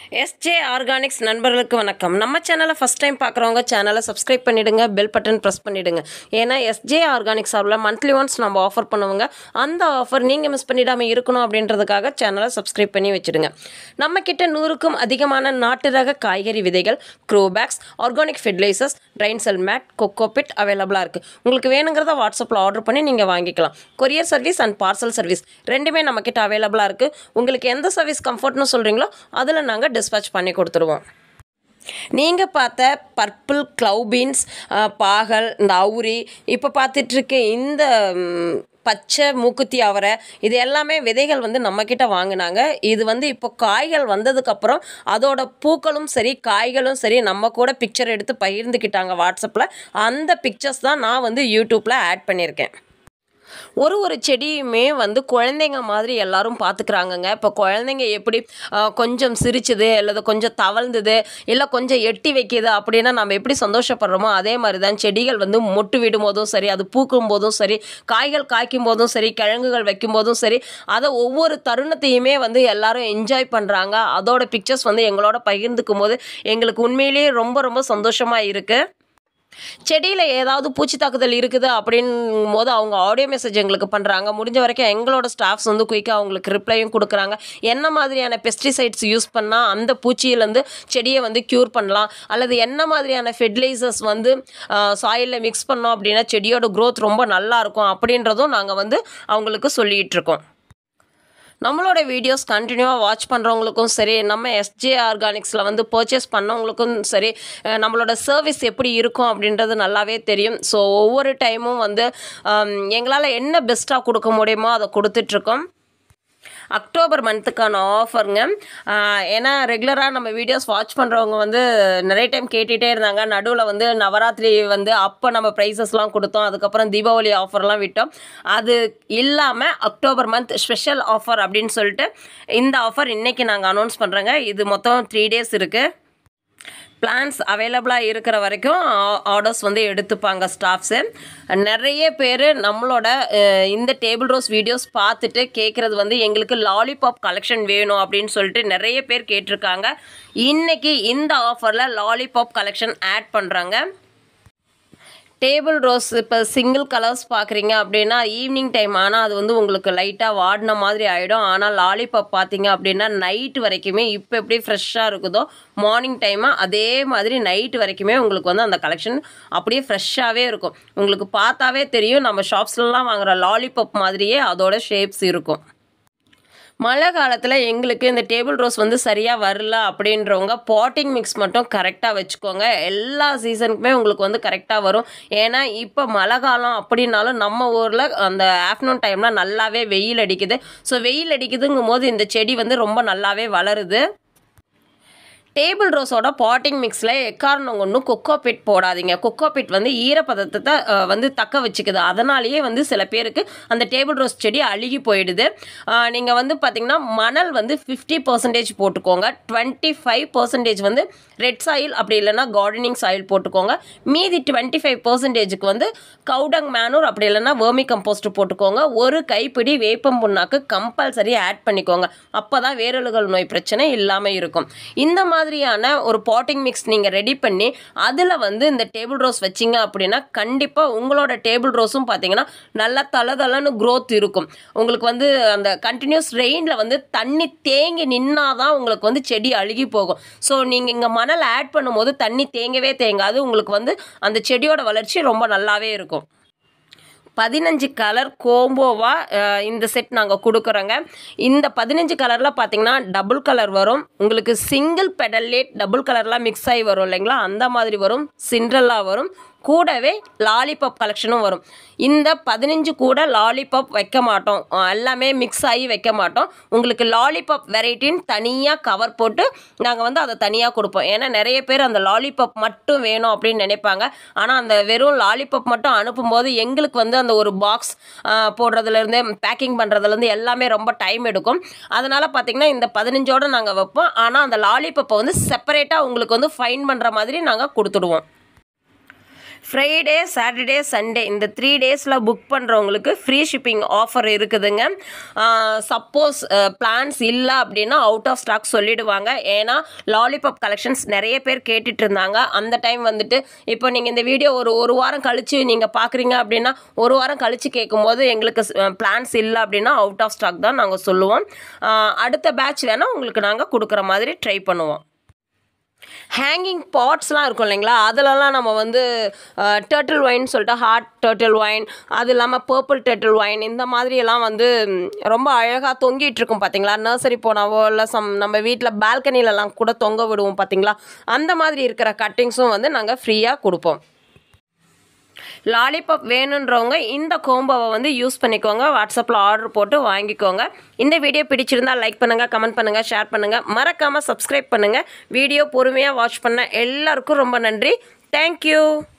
SJ organics நண்பர்களுக்கு வணக்கம் நம்ம சேனலை ஃபஸ்ட் டைம் பார்க்குறவங்க சேனலை சப்ஸ்கிரைப் பண்ணிவிடுங்க பெல் பட்டன் ப்ரெஸ் பண்ணிவிடுங்க ஏன்னா எஸ்ஜே ஆர்கானிக்ஸ் சார்பில் மந்த்லி ஒன்ஸ் நம்ம ஆஃபர் பண்ணுவோங்க அந்த ஆஃபர் நீங்கள் மிஸ் பண்ணிடாமல் இருக்கணும் அப்படின்றதுக்காக சேனலை சப்ஸ்கிரைப் பண்ணி வச்சுடுங்க நம்ம கிட்ட நூறுக்கும் அதிகமான நாட்டு ரக காய்கறி விதைகள் grow bags organic fertilisers drain cell mat cocopeat அவைலபிளாக இருக்குது உங்களுக்கு வேணுங்கிறத வாட்ஸ்அப்பில் ஆர்டர் பண்ணி நீங்கள் வாங்கிக்கலாம் courier service and parcel service ரெண்டுமே நம்மக்கிட்ட அவைலபிளாக இருக்குது உங்களுக்கு எந்த சர்வீஸ் கம்ஃபர்ட்னு சொல்கிறீங்களோ அதில் நாங்கள் டிஸ்பேச் பண்ணி கொடுத்துருவோம் நீங்கள் பார்த்த பர்பிள் க்ளவ் பீன்ஸ் பாகல் இந்த அவுரி இப்போ பார்த்துட்ருக்க இந்த ம், பச்சை மூக்குத்தி அவரை இது எல்லாமே விதைகள் வந்து நம்மக்கிட்ட வாங்கினாங்க இது வந்து இப்போ காய்கள் வந்ததுக்கப்புறம் அதோட பூக்களும் சரி காய்களும் சரி நம்ம கூட பிக்சர் எடுத்து பகிர்ந்துக்கிட்டாங்க வாட்ஸ்அப்பில் அந்த பிக்சர்ஸ் தான் நான் வந்து யூடியூப்பில் ஆட் பண்ணியிருக்கேன் ஒரு ஒரு செடியுமே வந்து குழந்தைங்க மாதிரி எல்லாரும் பார்த்துக்கிறாங்கங்க இப்போ குழந்தைங்க எப்படி ஆ, கொஞ்சம் சிரிச்சுது அல்லது கொஞ்சம் தவழ்ந்தது இல்லை கொஞ்சம் எட்டி வைக்கிது அப்படின்னா நம்ம எப்படி சந்தோஷப்படுறோமோ அதே மாதிரி தான் செடிகள் வந்து மொட்டு விடும் போதும் சரி அது பூக்கும் போதும் சரி காய்கள் காய்க்கும் போதும் சரி கிழங்குகள் வைக்கும் போதும் சரி அதை ஒவ்வொரு தருணத்தையுமே வந்து எல்லாரும் என்ஜாய் பண்ணுறாங்க அதோட பிக்சர்ஸ் வந்து எங்களோட பகிர்ந்துக்கும் போது எங்களுக்கு உண்மையிலேயே ரொம்ப ரொம்ப சந்தோஷமாக இருக்குது செடியில் ஏதாவது பூச்சி தாக்குதல் இருக்குது அப்படின்னும் போது அவங்க ஆடியோ மெசேஜ் எங்களுக்கு பண்ணுறாங்க முடிஞ்ச வரைக்கும் எங்களோட ஸ்டாஃப்ஸ் வந்து குயிக்காக அவங்களுக்கு ரிப்ளையும் கொடுக்குறாங்க என்ன மாதிரியான பெஸ்டிசைட்ஸ் யூஸ் பண்ணால் அந்த பூச்சியிலேருந்து செடியை வந்து க்யூர் பண்ணலாம் அல்லது என்ன மாதிரியான ஃபெர்டிலைசர்ஸ் வந்து சாயிலில் மிக்ஸ் பண்ணோம் அப்படின்னா செடியோட growth ரொம்ப நல்லா இருக்கும் அப்படின்றதும் நாங்கள் வந்து அவங்களுக்கு சொல்லிகிட்டு இருக்கோம் நம்மளோட வீடியோஸ் கண்டினியூவாக வாட்ச் பண்ணுறவங்களுக்கும் சரி நம்ம எஸ்ஜே ஆர்கானிக்ஸில் வந்து பர்ச்சேஸ் பண்ணவங்களுக்கும் சரி அஹ் நம்மளோட சர்வீஸ் எப்படி இருக்கும் அப்படின்றது நல்லாவே தெரியும் ஸோ ஒவ்வொரு டைமும் வந்து எங்களால் என்ன பெஸ்ட்டாக கொடுக்க முடியுமோ அதை கொடுத்துட்ருக்கோம் அக்டோபர் மந்த்துக்கான ஆஃபருங்க ஏன்னா ரெகுலராக நம்ம வீடியோஸ் வாட்ச் பண்ணுறவங்க வந்து நிறைய டைம் கேட்டுகிட்டே இருந்தாங்க நடுவில் வந்து நவராத்திரி வந்து அப்போ நம்ம ப்ரைஸஸ்லாம் கொடுத்தோம் அதுக்கப்புறம் தீபாவளி ஆஃபர்லாம் விட்டோம் அது இல்லாமல் அக்டோபர் மந்த் ஸ்பெஷல் ஆஃபர் அப்படின்னு சொல்லிட்டு இந்த ஆஃபர் இன்றைக்கி நாங்கள் அனௌன்ஸ் பண்ணுறோங்க இது மொத்தம் த்ரீ டேஸ் இருக்குது பிளான்ஸ் அவைலபிளாக இருக்கிற வரைக்கும் ஆர்டர்ஸ் வந்து எடுத்துப்பாங்க ஸ்டாஃப்ஸு நிறைய பேர் நம்மளோட அஹ், இந்த டேபிள் ரோஸ் வீடியோஸ் பார்த்துட்டு கேட்குறது வந்து எங்களுக்கு லாலிபாப் கலெக்ஷன் வேணும் அப்படின்னு சொல்லிட்டு நிறைய பேர் கேட்டிருக்காங்க இன்னைக்கு இந்த ஆஃபரில் லாலிபாப் கலெக்ஷன் ஆட் பண்ணுறாங்க டேபிள் ரோஸ் இப்போ சிங்கிள் கலர்ஸ் பார்க்குறீங்க அப்படின்னா ஈவினிங் டைம் ஆனால் அது வந்து உங்களுக்கு லைட்டாக வாடின மாதிரி ஆகிடும் ஆனால் லாலிபாப் பார்த்தீங்க அப்படின்னா நைட் வரைக்குமே இப்போ எப்படி ஃப்ரெஷ்ஷாக இருக்குதோ மார்னிங் டைமாக அதே மாதிரி நைட் வரைக்குமே உங்களுக்கு வந்து அந்த கலெக்ஷன் அப்படியே ஃப்ரெஷ்ஷாகவே இருக்கும் உங்களுக்கு பார்த்தாவே தெரியும் நம்ம ஷாப்ஸ்லலாம் வாங்குற லாலிபாப் மாதிரியே அதோட ஷேப்ஸ் இருக்கும் மழை காலத்தில் எங்களுக்கு இந்த டேபிள் ரோஸ் வந்து சரியாக வரல அப்படின்றவங்க பாட்டிங் மிக்ஸ் மட்டும் கரெக்டாக வச்சுக்கோங்க எல்லா சீசனுக்குமே உங்களுக்கு வந்து கரெக்டாக வரும் ஏன்னா இப்போ மழை காலம் அப்படின்னாலும் நம்ம ஊரில் அந்த ஆஃப்டர்நூன் டைமில் நல்லாவே வெயில் அடிக்குது ஸோ வெயில் அடிக்குதுங்கும் போது இந்த செடி வந்து ரொம்ப நல்லாவே வளருது டேபிள் ரோஸோட பாட்டிங் மிக்ஸில் எக்காரணம் ஒன்றும் கொக்கோ பிட் போடாதீங்க கொக்கோ பிட் வந்து ஈரப்பதத்தை அஹ், வந்து தக்க வச்சுக்குது அதனாலேயே வந்து சில பேருக்கு அந்த டேபிள் ரோஸ் செடி அழுகி போயிடுது நீங்கள் வந்து பார்த்தீங்கன்னா மணல் வந்து ஃபிஃப்டி பர்சன்டேஜ் போட்டுக்கோங்க டுவெண்ட்டி ஃபைவ் பர்சன்டேஜ் வந்து ரெட் சாயில் அப்படி இல்லைன்னா கார்டனிங் சாயில் போட்டுக்கோங்க மீதி டுவெண்ட்டி ஃபைவ் பர்சன்டேஜுக்கு வந்து கவுடங் மேனூர் அப்படி இல்லைன்னா வேர்மி கம்போஸ்ட் போட்டுக்கோங்க ஒரு கைப்பிடி வேப்பம் புண்ணாக்கு கம்பல்சரி ஆட் பண்ணிக்கோங்க அப்போ தான் வேரலுகள் நோய் பிரச்சனை இல்லாமல் இருக்கும் இந்த மாதிரியான ஒரு பாட்டிங் மிக்ஸ் நீங்கள் ரெடி பண்ணி அதில் வந்து இந்த டேபிள் ரோஸ் வச்சிங்க அப்படின்னா கண்டிப்பாக உங்களோட டேபிள் ரோஸும் பார்த்தீங்கன்னா நல்லா தளதளன்னு growth இருக்கும் உங்களுக்கு வந்து அந்த கண்டினியூஸ் ரெயினில் வந்து தண்ணி தேங்கி நின்னாதான் உங்களுக்கு வந்து செடி அழுகி போகும் ஸோ நீங்கள் இங்கே மணல் ஆட் பண்ணும்போது தண்ணி தேங்கவே தேங்காது உங்களுக்கு வந்து அந்த செடியோட வளர்ச்சி ரொம்ப நல்லாவே இருக்கும் பதினஞ்சு கலர் கோம்போவாக இந்த செட் நாங்கள் கொடுக்குறோங்க இந்த பதினஞ்சு கலரில் பார்த்தீங்கன்னா டபுள் கலர் வரும் உங்களுக்கு சிங்கிள் பெடல்லேட் டபுள் கலர்லாம் மிக்ஸ் ஆகி வரும் இல்லைங்களா அந்த மாதிரி வரும் சிண்ட்ரல்லா வரும் கூடவே லாலிபாப் கலெக்ஷனும் வரும் இந்த பதினஞ்சு கூட லாலிபாப் வைக்க மாட்டோம் அஹ் எல்லாமே மிக்ஸ் ஆகி வைக்க மாட்டோம் உங்களுக்கு லாலிபாப் வெரைட்டின்னு தனியாக கவர் போட்டு நாங்கள் வந்து அதை தனியாக கொடுப்போம் ஏன்னா நிறைய பேர் அந்த லாலிபாப் மட்டும் வேணும் அப்படின்னு நினைப்பாங்க ஆனால் அந்த வெறும் லாலிபாப் மட்டும் அனுப்பும்போது எங்களுக்கு வந்து அந்த ஒரு பாக்ஸ் போடுறதுலேருந்து பேக்கிங் பண்ணுறதுலேருந்து எல்லாமே ரொம்ப டைம் எடுக்கும் அதனால் பார்த்தீங்கன்னா இந்த பதினஞ்சோடு நாங்கள் வைப்போம் ஆனால் அந்த லாலிபப்பை வந்து செப்பரேட்டாக உங்களுக்கு வந்து ஃபைன் பண்ணுற மாதிரி நாங்கள் கொடுத்துடுவோம் ஃப்ரைடே சாட்டர்டே சண்டே இந்த த்ரீ டேஸில் புக் பண்ணுறவங்களுக்கு ஃப்ரீ ஷிப்பிங் ஆஃபர் இருக்குதுங்க சப்போஸ் பிளான்ஸ் இல்லை அப்படின்னா அவுட் ஆஃப் ஸ்டாக் சொல்லிடுவாங்க ஏன்னா லாலிபாப் கலெக்ஷன்ஸ் நிறைய பேர் கேட்டுட்டு இருந்தாங்க அந்த டைம் வந்துட்டு இப்போ நீங்கள் இந்த வீடியோ ஒரு ஒரு வாரம் கழித்து நீங்கள் பார்க்குறீங்க அப்படின்னா ஒரு வாரம் கழித்து கேட்கும்போது எங்களுக்கு பிளான்ஸ் இல்லை அப்படின்னா அவுட் ஆஃப் ஸ்டாக் தான் நாங்கள் சொல்லுவோம் அஹ், அடுத்த பேட்ச் வேணால் உங்களுக்கு நாங்கள் கொடுக்குற மாதிரி ட்ரை பண்ணுவோம் ஹேங்கிங் பாட்ஸ்லாம் இருக்கும் இல்லைங்களா அதிலலாம் நம்ம வந்து டேர்ட்டில் ஒயின் சொல்லிட்டு ஹார்ட் டேர்ட்டில் ஒயின் அது இல்லாமல் பர்பிள் டேர்ட்டில் ஒயின் இந்த மாதிரியெல்லாம் வந்து ம், ரொம்ப அழகாக தொங்கிட்டு இருக்கும் பார்த்தீங்களா நர்சரி போனாவோ இல்லை சம் நம்ம வீட்டில் பால்கனிலலாம் கூட தொங்க விடுவோம் பார்த்தீங்களா அந்த மாதிரி இருக்கிற கட்டிங்ஸும் வந்து நாங்கள் ஃப்ரீயாக கொடுப்போம் லாலிபாப் வேணுன்றவங்க இந்த கோம்போவை வந்து யூஸ் பண்ணிக்கோங்க வாட்ஸ்அப்பில் ஆர்டர் போட்டு வாங்கிக்கோங்க இந்த வீடியோ பிடிச்சிருந்தா லைக் பண்ணுங்கள் கமெண்ட் பண்ணுங்கள் ஷேர் பண்ணுங்கள் மறக்காமல் சப்ஸ்கிரைப் பண்ணுங்கள் வீடியோ பொறுமையாக வாட்ச் பண்ண எல்லாருக்கும் ரொம்ப நன்றி தேங்க்யூ